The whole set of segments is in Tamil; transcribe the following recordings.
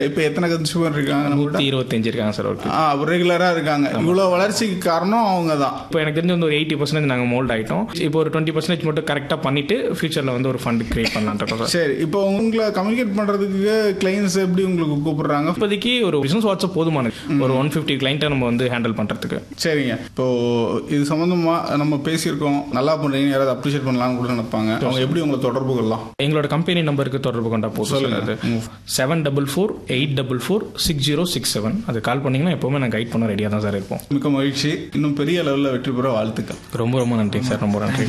இப்போ எத்தனை கன்சூமர் இருக்காங்க நம்ம நூற்றி இருபத்தஞ்சு இருக்காங்க சார் ஒர்க்கு ரெகுலராக இருக்காங்க இவ்வளோ வளர்ச்சிக்கு காரணம் அவங்க தான் இப்போ எனக்கு தெரிஞ்ச வந்து ஒரு எயிட்டி பர்சன்டேஜ் நாங்கள் மோல்ட் ஆகிட்டோம் இப்போ ஒரு டுவெண்ட்டி பர்சன்டேஜ் மட்டும் கரெக்டாக பண்ணிட்டு ஃபியூச்சரில் வந்து ஒரு ஃபண்ட் கிரியேட் பண்ணலான்ட்டு இருக்கோம் சார் சரி இப்போ உங்களை கம்யூனிகேட் பண்ணுறதுக்கு கிளைண்ட்ஸ் எப்படி உங்களுக்கு கூப்பிடுறாங்க இப்போதைக்கு ஒரு பிஸ்னஸ் வாட்ஸ்அப் போதுமானது ஒரு ஒன் ஃபிஃப்டி கிளைண்ட்டை நம்ம வந்து ஹேண்டில் பண்ணுறதுக்கு சரிங்க இப்போ இது சம்மந்தமா நம்ம பேசியிருக்கோம் நல்லா பண்ணுறீங்க யாராவது அப்ரிஷியேட் பண்ணலாம்னு கூட நினைப்பாங்க அவங்க எப்படி உங்களை தொடர்பு கொள்ளலாம் எங்களோட கம்பெனி நம்பருக்கு தொடர்பு கொண்டா போதும் சார் அது seven double four eight double four six zero six seven அது கால் பண்ணீங்கன்னா எப்போவுமே நான் கைட் பண்ண ரெடியாக தான் சார் இருப்போம் மிக்க மகிழ்ச்சி இன்னும் பெரிய லெவலில் வெற்றி பெற வாழ்த்துக்கள் ரொம்ப ரொம்ப நன்றி சார் ரொம்ப நன்றி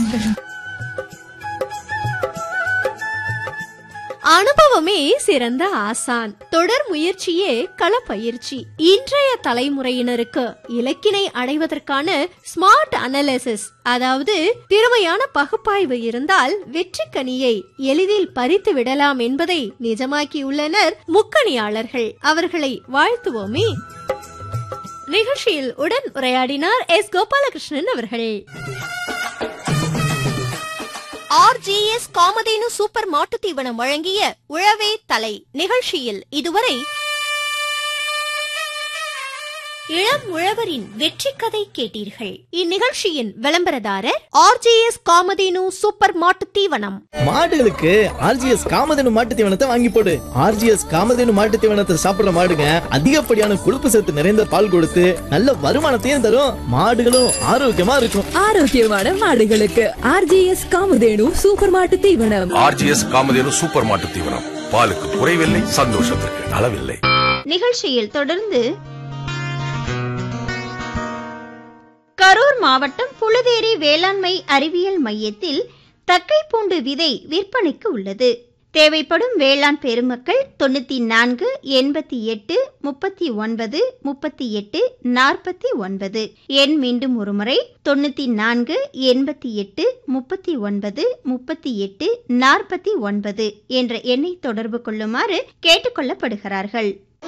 அனுபவமே சிறந்த ஆசான் தொடர் முயற்சியே களப்பயிற்சி இன்றைய தலைமுறையினருக்கு இலக்கினை அடைவதற்கான ஸ்மார்ட் அனலிசிஸ் அதாவது திறமையான பகுப்பாய்வு இருந்தால் வெற்றி கனியை எளிதில் பறித்து விடலாம் என்பதை நிஜமாக்கியுள்ளனர் முக்கணியாளர்கள் அவர்களை வாழ்த்துவோமே நிகழ்ச்சியில் உடன் உரையாடினார் எஸ் கோபாலகிருஷ்ணன் அவர்கள் ஆர்ஜிஎஸ் காமதேனு சூப்பர் மாட்டுத் தீவனம் வழங்கிய உழவே தலை நிகழ்ச்சியில் இதுவரை இளம் உழவரின் வெற்றி கதை கேட்டீர்கள் இந்நிகழ்ச்சியின் விளம்பரதாரர் ஆர்ஜிஎஸ் காமதேனு சூப்பர் மாட்டுத் தீவனம் மாடுகளுக்கு ஆர்ஜிஎஸ் காமதேனு மாட்டு தீவனத்தை வாங்கி போடு ஆர்ஜிஎஸ் காமதேனு மாட்டு தீவனத்தை சாப்பிடுற மாடுங்க அதிகப்படியான கொழுப்பு சத்து நிறைந்த பால் கொடுத்து நல்ல வருமானத்தையும் தரும் மாடுகளும் ஆரோக்கியமா இருக்கும் ஆரோக்கியமான மாடுகளுக்கு ஆர்ஜிஎஸ் காமதேனு சூப்பர் மாட்டு தீவனம் ஆர்ஜிஎஸ் காமதேனு சூப்பர் மாட்டு தீவனம் பாலுக்கு குறைவில்லை சந்தோஷத்திற்கு அளவில்லை நிகழ்ச்சியில் தொடர்ந்து கரூர் மாவட்டம் புழுதேரி வேளாண்மை அறிவியல் மையத்தில் தக்கைப்பூண்டு விதை விற்பனைக்கு உள்ளது தேவைப்படும் வேளாண் பெருமக்கள் தொண்ணூத்தி நான்கு எண்பத்தி எட்டு முப்பத்தி ஒன்பது முப்பத்தி எட்டு நாற்பத்தி ஒன்பது எண் மீண்டும் ஒருமுறை தொண்ணூத்தி நான்கு எண்பத்தி எட்டு முப்பத்தி ஒன்பது முப்பத்தி எட்டு நாற்பத்தி ஒன்பது என்ற எண்ணை தொடர்பு கொள்ளுமாறு கேட்டுக்கொள்ளப்படுகிறார்கள்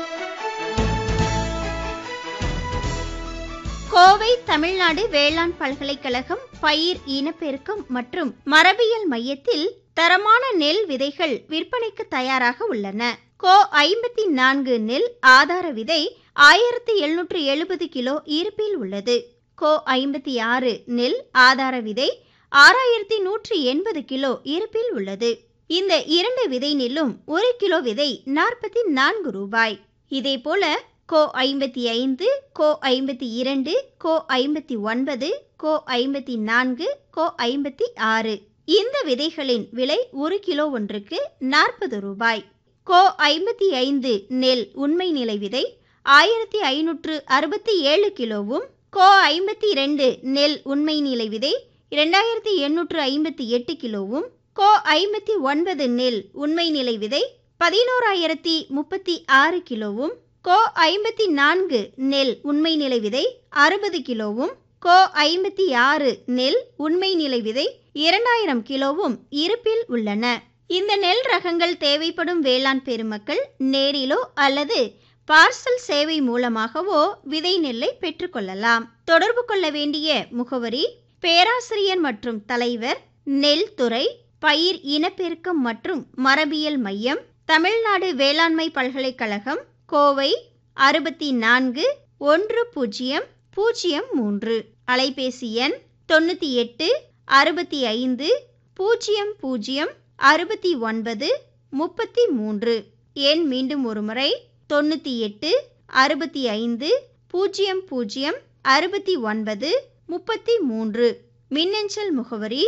கோவை தமிழ்நாடு வேளாண் பல்கலைக்கழகம் பயிர் இனப்பெருக்கம் மற்றும் மரபியல் மையத்தில் தரமான நெல் விதைகள் விற்பனைக்கு தயாராக உள்ளன கோ ஐம்பத்தி நான்கு நெல் ஆதார விதை ஆயிரத்தி எழுநூற்று எழுபது கிலோ இருப்பில் உள்ளது கோ ஐம்பத்தி ஆறு நெல் ஆதார விதை ஆறாயிரத்தி நூற்றி எண்பது கிலோ இருப்பில் உள்ளது இந்த இரண்டு விதை நெல்லும் ஒரு கிலோ விதை நாற்பத்தி நான்கு ரூபாய் இதேபோல கோ ஐம்பத்தி ஐந்து கோ ஐம்பத்தி இரண்டு கோ ஐம்பத்தி ஒன்பது கோ ஐம்பத்தி நான்கு கோ ஐம்பத்தி ஆறு இந்த விதைகளின் விலை ஒரு கிலோ ஒன்றுக்கு நாற்பது ரூபாய் கோ ஐம்பத்தி ஐந்து நெல் உண்மை நிலை விதை ஆயிரத்தி ஐநூற்று அறுபத்தி ஏழு கிலோவும் கோ ஐம்பத்தி இரண்டு நெல் உண்மை நிலை விதை இரண்டாயிரத்தி எண்ணூற்று ஐம்பத்தி எட்டு கிலோவும் கோ ஐம்பத்தி ஒன்பது நெல் உண்மை நிலை விதை பதினோராயிரத்தி முப்பத்தி ஆறு கிலோவும் கோ ஐம்பத்தி நான்கு நெல் உண்மை நிலை விதை அறுபது கிலோவும் கோ ஐம்பத்தி ஆறு நெல் உண்மை நிலை விதை இரண்டாயிரம் கிலோவும் இருப்பில் உள்ளன இந்த நெல் ரகங்கள் தேவைப்படும் வேளாண் பெருமக்கள் நேரிலோ அல்லது பார்சல் சேவை மூலமாகவோ விதை நெல்லை பெற்றுக்கொள்ளலாம் தொடர்பு கொள்ள வேண்டிய முகவரி பேராசிரியர் மற்றும் தலைவர் நெல் துறை பயிர் இனப்பெருக்கம் மற்றும் மரபியல் மையம் தமிழ்நாடு வேளாண்மை பல்கலைக்கழகம் கோவை அறுபத்தி நான்கு ஒன்று பூஜ்ஜியம் பூஜ்ஜியம் மூன்று அலைபேசி எண் தொண்ணூற்றி எட்டு அறுபத்தி ஐந்து பூஜ்ஜியம் பூஜ்ஜியம் அறுபத்தி ஒன்பது முப்பத்தி மூன்று எண் மீண்டும் ஒருமுறை தொண்ணூற்றி எட்டு அறுபத்தி ஐந்து பூஜ்ஜியம் பூஜ்ஜியம் அறுபத்தி ஒன்பது முப்பத்தி மூன்று மின்னஞ்சல் முகவரி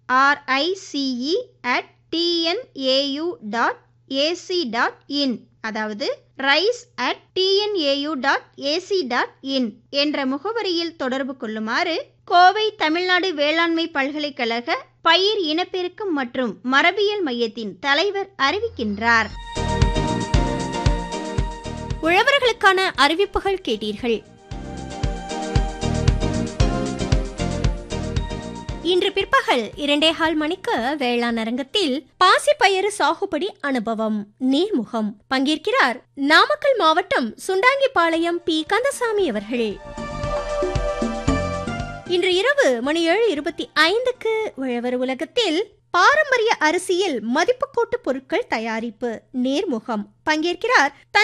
RICE at TNAU dot AC dot in அதாவது rice at TNAU dot AC dot in என்ற முகவரியில் தொடர்பு கொள்ளுமாறு கோவை தமிழ்நாடு வேளாண்மை பல்கலைக்கழக பயிர் இனப்பெருக்கம் மற்றும் மரபியல் மையத்தின் தலைவர் அறிவிக்கின்றார் உழவர்களுக்கான அறிவிப்புகள் கேட்டீர்கள் இன்று பிற்பகல் இரண்டேகால் மணிக்கு வேளாண் அரங்கத்தில் பாசிப்பயிறு சாகுபடி அனுபவம் நீர்முகம் பங்கேற்கிறார் நாமக்கல் மாவட்டம் சுண்டாங்கிப்பாளையம் பி கந்தசாமி அவர்கள் இன்று இரவு மணி ஏழு இருபத்தி ஐந்துக்கு உழவர் உலகத்தில் பாரம்பரிய அரிசியில் மதிப்புக்கூட்டு பொருட்கள் தயாரிப்பு நேர்முகம் பங்கேற்கிறார்